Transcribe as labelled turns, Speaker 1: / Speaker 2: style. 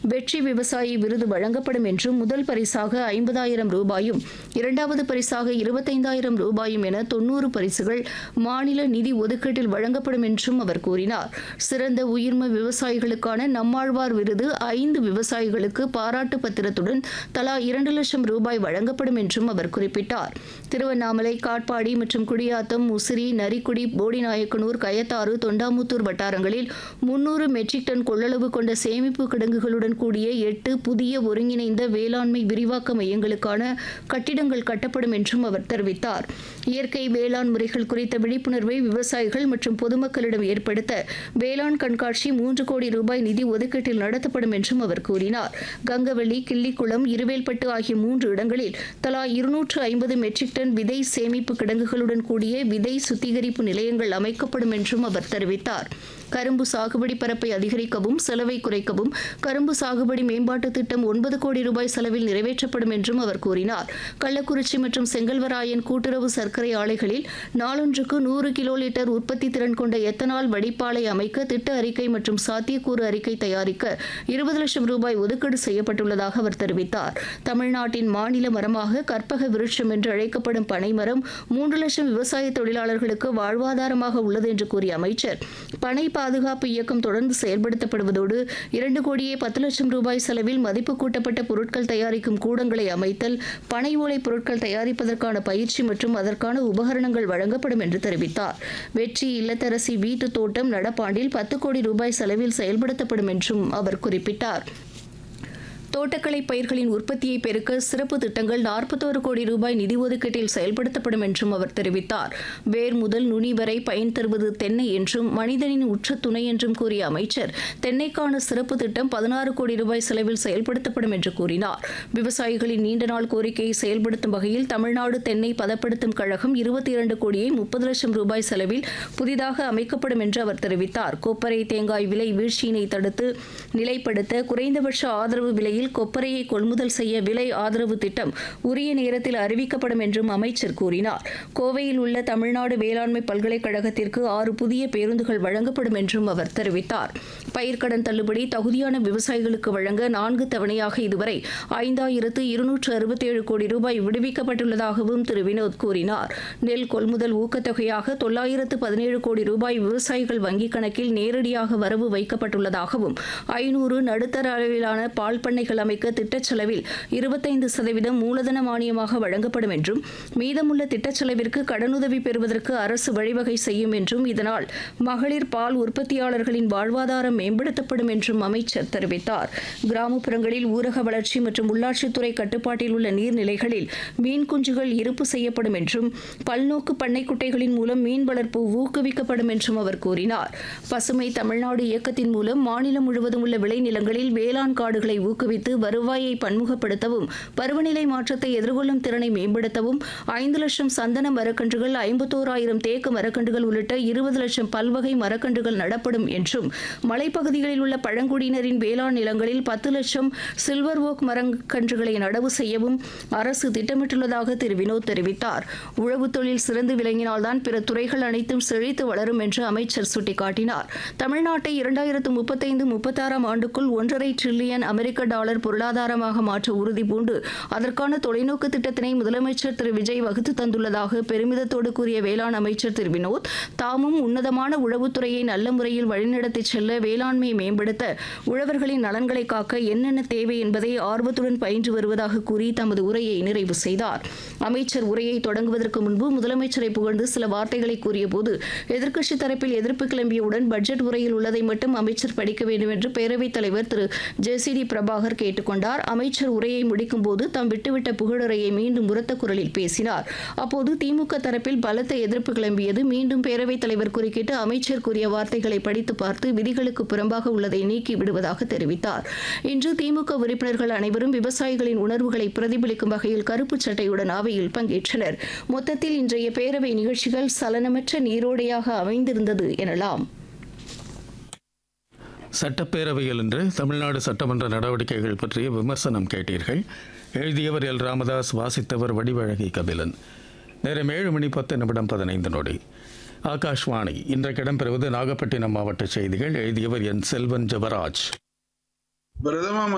Speaker 1: வெற்றி விவசாயி விருது வழங்கப்படும் என்றும் முதல் பரிசாக ஐம்பதாயிரம் ரூபாயும் இரண்டாவது பரிசாக இருபத்தைந்தாயிரம் ரூபாயும் என தொன்னூறு பரிசுகள் மாநில நிதி ஒதுக்கீட்டில் வழங்கப்படும் என்றும் அவர் கூறினார் சிறந்த உயிர்ம விவசாயிகளுக்கான நம்மாழ்வார் விருது ஐந்து விவசாயிகளுக்கு பாராட்டு பத்திரத்துடன் தலா இரண்டு லட்சம் ரூபாய் வழங்கப்படும் என்றும் அவர் குறிப்பிட்டார் திருவண்ணாமலை காட்பாடி மற்றும் குடியாத்தம் முசிறி நரிக்குடி போடிநாயக்கனூர் கயத்தாறு தொண்டாமுத்தூர் வட்டாரங்களில் முன்னூறு மெட்ரிக் டன் கொள்ளளவு கொண்ட சேமிப்பு கிடங்குகளுடன் கூடிய எட்டு புதிய ஒருங்கிணைந்த வேளாண்மை விரிவாக்க மையங்களுக்கான கட்டிடங்கள் கட்டப்படும் என்றும் அவர் தெரிவித்தார் இயற்கை வேளாண் முறைகள் குறித்த விழிப்புணர்வை விவசாயிகள் மற்றும் பொதுமக்களிடம் ஏற்படுத்த வேளாண் கண்காட்சி மூன்று கோடி ரூபாய் நிதி ஒதுக்கீட்டில் நடத்தப்படும் என்றும் அவர் கூறினார் கங்கவள்ளி கிள்ளிக்குளம் இருவேல்பட்டு ஆகிய மூன்று இடங்களில் தலா இருநூற்று ஐம்பது மெட்ரிக் டன் விதை சேமிப்பு கிடங்குகளுடன் கூடிய விதை சுத்திகரிப்பு நிலையங்கள் அமைக்கப்படும் என்றும் அவர் தெரிவித்தார் கரும்பு சாகுபடி பரப்பை அதிகரிக்கவும் செலவை குறைக்கவும் கரும்பு சாகுபடி மேம்பாட்டு திட்டம் ஒன்பது கோடி ரூபாய் செலவில் நிறைவேற்றப்படும் என்றும் அவர் கூறினார் கள்ளக்குறிச்சி மற்றும் செங்கல்வராயன் கூட்டுறவு சர்க்கரை ஆலைகளில் நாளொன்றுக்கு நூறு கிலோ லிட்டர் உற்பத்தி திறன் கொண்ட எத்தனால் வடிப்பாலை அமைக்க திட்ட அறிக்கை மற்றும் சாத்தியக்கூறு அறிக்கை தயாரிக்க இருபது லட்சம் ரூபாய் ஒதுக்கீடு செய்யப்பட்டுள்ளதாக அவர் தெரிவித்தார் தமிழ்நாட்டின் மாநில மரமாக கற்பக விருட்சம் என்று அழைக்கப்படும் பனைமரம் மூன்று லட்சம் விவசாய தொழிலாளர்களுக்கு வாழ்வாதாரமாக உள்ளது என்று கூறிய அமைச்சர் பனை பாதுகாப்பு இயக்கம் தொடர்ந்து செயல்படுத்தப்படுவதோடு இரண்டு கோடியே பத்து லட்சம் ரூபாய் செலவில் மதிப்பு கூட்டப்பட்ட பொருட்கள் தயாரிக்கும் கூடங்களை அமைத்தல் பனை ஓலை பொருட்கள் தயாரிப்பதற்கான பயிற்சி மற்றும் அதற்கான உபகரணங்கள் வழங்கப்படும் என்று தெரிவித்தார் வெற்றி இல்லத்தரசி வீட்டு தோட்டம் நடப்பாண்டில் பத்து கோடி ரூபாய் செலவில் செயல்படுத்தப்படும் என்றும் அவர் குறிப்பிட்டார் தோட்டக்கலை பயிர்களின் உற்பத்தியை பெருக்க சிறப்பு திட்டங்கள் நாற்பத்தோரு கோடி ரூபாய் நிதி ஒதுக்கீட்டில் செயல்படுத்தப்படும் என்றும் அவர் தெரிவித்தார் வேர் முதல் நுனி வரை பயன் தருவது தென்னை என்றும் மனிதனின் உற்ற துணை என்றும் கூறிய அமைச்சர் தென்னைக்கான சிறப்பு திட்டம் பதினாறு கோடி ரூபாய் செலவில் செயல்படுத்தப்படும் என்று கூறினார் விவசாயிகளின் நீண்ட நாள் கோரிக்கையை செயல்படுத்தும் வகையில் தமிழ்நாடு தென்னை பதப்படுத்தும் கழகம் இருபத்தி இரண்டு கோடியே முப்பது லட்சம் ரூபாய் செலவில் புதிதாக அமைக்கப்படும் என்று அவர் தெரிவித்தார் கொப்பரை தேங்காய் விலை வீழ்ச்சியினை தடுத்து நிலைப்படுத்த குறைந்தபட்ச ஆதரவு விலையில் கொப்பரையை கொள்முதல் செய்ய விலை ஆதரவு திட்டம் உரிய நேரத்தில் அறிவிக்கப்படும் என்றும் அமைச்சர் கூறினார் கோவையில் உள்ள தமிழ்நாடு வேளாண்மை பல்கலைக்கழகத்திற்கு ஆறு புதிய பேருந்துகள் வழங்கப்படும் என்றும் அவர் தெரிவித்தார் பயிர்க்கடன் தள்ளுபடி தகுதியான விவசாயிகளுக்கு வழங்க நான்கு தவணையாக இதுவரை ஐந்தாயிரத்து இருநூற்று அறுபத்தேழு கோடி ரூபாய் விடுவிக்கப்பட்டுள்ளதாகவும் திரு வினோத் கூறினார் நெல் கொள்முதல் ஊக்கத்தொகையாக தொள்ளாயிரத்து பதினேழு கோடி ரூபாய் விவசாயிகள் வங்கிக் கணக்கில் நேரடியாக வரவு வைக்கப்பட்டுள்ளதாகவும் ஐநூறு நடுத்தர அளவிலான பால் பண்ணைகள் அமைக்க திட்டச் செலவில் இருபத்தைந்து சதவீதம் மூலதன மானியமாக வழங்கப்படும் என்றும் மீதமுள்ள திட்டச் செலவிற்கு கடனுதவி பெறுவதற்கு அரசு வழிவகை செய்யும் என்றும் இதனால் மகளிர் பால் உற்பத்தியாளர்களின் வாழ்வாதாரம் மேம்படுத்தப்படும் என்றும் அமைச்சர் தெரிவித்தார் கிராமப்புறங்களில் ஊரக வளர்ச்சி மற்றும் உள்ளாட்சித்துறை கட்டுப்பாட்டில் உள்ள நீர்நிலைகளில் மீன் குஞ்சுகள் இருப்பு செய்யப்படும் என்றும் பல்நோக்கு பண்ணை குட்டைகளின் மூலம் மீன் வளர்ப்பு ஊக்குவிக்கப்படும் என்றும் அவர் கூறினார் பசுமை தமிழ்நாடு இயக்கத்தின் மூலம் மாநிலம் முழுவதும் உள்ள விளைநிலங்களில் வேளாண் காடுகளை ஊக்குவித்து வருவாயை பன்முகப்படுத்தவும் பருவநிலை மாற்றத்தை எதிர்கொள்ளும் திறனை மேம்படுத்தவும் ஐந்து லட்சம் சந்தன மரக்கன்றுகள் ஐம்பத்தோராயிரம் தேக்கு மரக்கன்றுகள் உள்ளிட்ட இருபது லட்சம் பல்வகை மரக்கன்றுகள் நடப்படும் என்றும் மலைப்பகுதிகளில் உள்ள பழங்குடியினரின் வேளாண் நிலங்களில் பத்து லட்சம் சில்வர் ஓக் மரக்கன்றுகளை நடவு செய்யவும் அரசு திட்டமிட்டுள்ளதாக திரு வினோத் தெரிவித்தார் உழவுத் தொழில் சிறந்து விளங்கினால்தான் பிற துறைகள் அனைத்தும் செழித்து வளரும் என்று அமைச்சர் சுட்டிக்காட்டினார் தமிழ்நாட்டை இரண்டாயிரத்து முப்பத்தைந்து முப்பத்தாறாம் ஆண்டுக்குள் ஒன்றரை டிரில்லியன் அமெரிக்க டாலர் பொருளாதாரமாக மாற்ற உறுதி பூண்டு அதற்கான தொலைநோக்கு திட்டத்தினை முதலமைச்சர் திரு விஜய் வகுத்து தந்துள்ளதாக பெருமிதத்தோடு கூறிய வேளாண் அமைச்சர் திரு வினோத் தாமும் உன்னதமான உழவுத்துறையை நல்ல முறையில் வழிநடத்திச் செல்ல வேளாண்மையை மேம்படுத்த உழவர்களின் நலன்களை காக்க என்னென்ன தேவை என்பதை ஆர்வத்துடன் பயின்று வருவதாக கூறி தமது உரையை நிறைவு செய்தார் அமைச்சர் உரையை தொடங்குவதற்கு முன்பு முதலமைச்சரை புகழ்ந்து சில வார்த்தைகளை கூறியபோது எதிர்க்கட்சித் தரப்பில் எதிர்ப்பு கிளம்பியவுடன் பட்ஜெட் உரையில் உள்ளதை மட்டும் அமைச்சர் படிக்க வேண்டும் என்று பேரவைத் தலைவர் திரு ஜெசிடி பிரபாகர் கேட்டுக்கொண்டார் அமைச்சர் உரையை முடிக்கும் போது தாம் விட்டுவிட்ட புகழுரையை மீண்டும் உரத்த குரலில் பேசினார் அப்போது திமுக தரப்பில் பலத்த எதிர்ப்பு கிளம்பியது மீண்டும் பேரவைத் தலைவர் குறுக்கிட்டு அமைச்சர் கூறிய வார்த்தைகளை படித்து பார்த்து விதிகளுக்கு புறம்பாக உள்ளதை நீக்கி விடுவதாக தெரிவித்தார் இன்று திமுக உறுப்பினர்கள் அனைவரும் விவசாயிகளின் உணர்வுகளை பிரதிபலிக்கும் வகையில் கருப்பு சட்டையுடன் அவையில் பங்கேற்றனர் மொத்தத்தில் இன்றைய பேரவை நிகழ்ச்சிகள் சலனமற்ற நீரோடையாக அமைந்திருந்தது எனலாம்
Speaker 2: சட்டப்பேரவையில் இன்று தமிழ்நாடு சட்டமன்ற நடவடிக்கைகள் பற்றிய விமர்சனம் கேட்டீர்கள் எழுதியவர் எல் ராமதாஸ் வாசித்தவர் வடிவழகி கபிலன் நேரம் ஏழு மணி பத்து நிமிடம் பதினைந்து நொடி ஆகாஷ்வாணி இன்றைக்கு இடம்பெறுவது நாகப்பட்டினம் மாவட்ட செய்திகள் எழுதியவர் என் செல்வன் ஜபராஜ்
Speaker 3: பிரதம